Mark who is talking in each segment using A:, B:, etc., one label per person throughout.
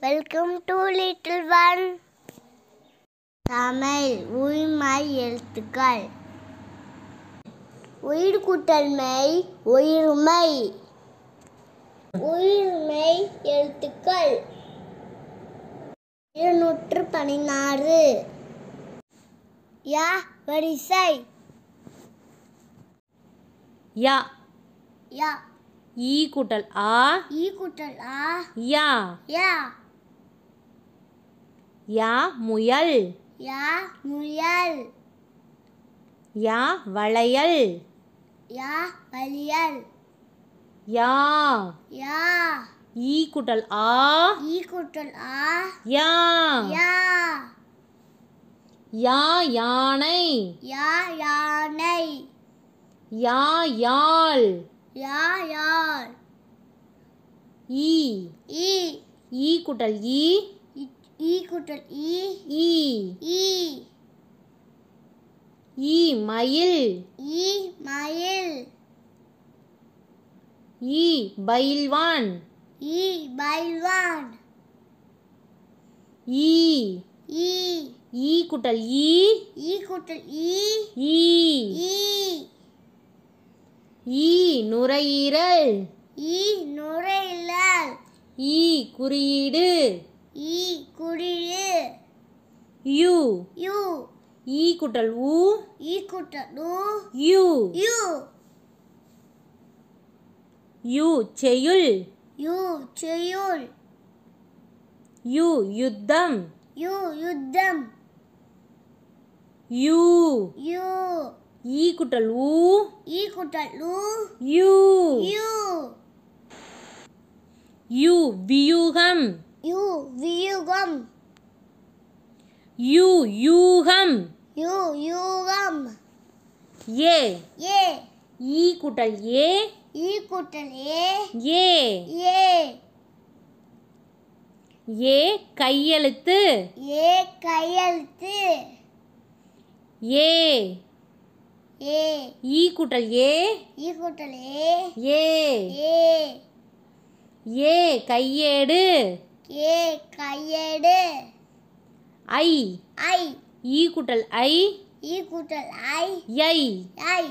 A: welcome to little one Tamil உயிர்மை எழுத்துக்கள் உயிர் கூட்டல் மெய் உயிர்மை உயிர்மை எழுத்துக்கள் இருநூற்று பதினாறு யா வரிசை
B: யா
A: யா
B: ஈ கூட்டல் ஆ
A: ஈ கூட்டல் ஆ
B: யா
A: யா
B: யா முயல்
A: யா முயல்
B: யா வளையல்
A: யா வலியல்
B: யா
A: யா
B: ஈ கூட்டல் ஆ
A: ஈ கூட்டல் ஆ
B: யா
A: யா
B: யா யானை
A: யா யானை
B: யா யாழ்
A: யா யாழ்
B: ஈ
A: ஈ
B: ஈ கூட்டல் ஈ
A: இ- ஈ கூட்டல் ஈ
B: ஈ
A: ஈ
B: ஈ மயில்
A: ஈ மயில்
B: ஈ பயில்வான்
A: ஈ பைல்வான்
B: ஈ
A: ஈ
B: ஈ கூட்டல் ஈ
A: ஈ கூட்டல் ஈ
B: ஈ
A: ஈ
B: ஈ நுரையீரல்
A: ஈ நுரையிலால்
B: ஈ குறியீடு
A: ஈ குடிழு
B: யு
A: யூ
B: ஈ கூட்டல் உ
A: ஈ கூட்டல் உ
B: யு
A: யூ
B: யு செய்யுள்
A: யூ செய்யுள்
B: யு யுத்தம்
A: யூ யுத்தம்
B: யூ
A: யூ
B: ஈ கூட்டல் உ
A: ஈ கூட்டல் உ
B: யூ
A: யூ
B: யு வியூகம்
A: யூ வியூகம்
B: யு யூகம்
A: யூ யூகம்
B: ஏ
A: ஏ
B: ஈ கூட்டல் ஏ
A: ஈ கூட்டல் ஏ
B: ஏ
A: ஏ
B: ஏ கையெழுத்து
A: ஏ கையெழுத்து
B: ஏ
A: ஏ
B: ஈ கூட்டல் ஏ
A: ஈ கூட்டல் ஏ
B: ஏ
A: ஏ
B: ஏ கையேடு
A: ஏ கையேடு
B: ஐ
A: ஐ
B: ஈ கூட்டல் ஐ
A: ஈ கூட்டல் ஐ
B: ஐ
A: ஐ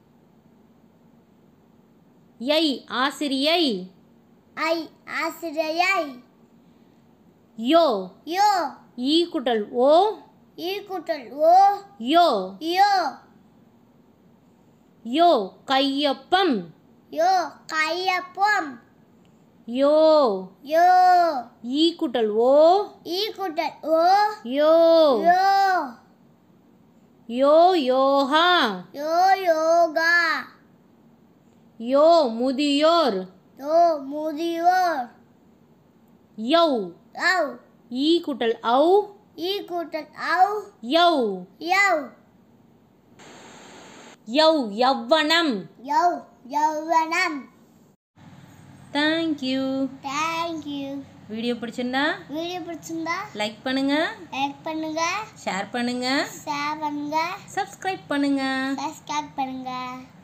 B: ஐ ஆசிரியை
A: ஐ ஆசிரியை
B: யோ
A: யோ
B: ஈ கூட்டல் ஓ
A: ஈ கூட்டல் ஓ
B: யோ
A: யோ
B: யோ கையொப்பம்
A: யோ கையப்பம்
B: யோ
A: யோ
B: ஈ கூட்டல் ஓ
A: ஈ கூட்டல் ஓ
B: யோ
A: யோ
B: யோ யோகா
A: யோ யோகா
B: யோ முதியோர்
A: யோ முதியோர்
B: யௌ
A: ஔ
B: ஈ கூட்டல் ஔ
A: ஈ கூட்டல் ஔ
B: யௌ
A: யௌ
B: யௌ யவ்வனம்
A: யௌ யௌவனம்
B: தேங்க்யூ
A: தேங்க்யூ
B: வீடியோ பிடிச்சிருந்தா
A: வீடியோ பிடிச்சிருந்தா
B: லைக் பண்ணுங்க
A: லைக் பண்ணுங்க
B: ஷேர் பண்ணுங்க
A: ஷேர் பண்ணுங்க
B: சப்ஸ்கிரைப் பண்ணுங்க
A: சப்ஸ்கிரைப் பண்ணுங்க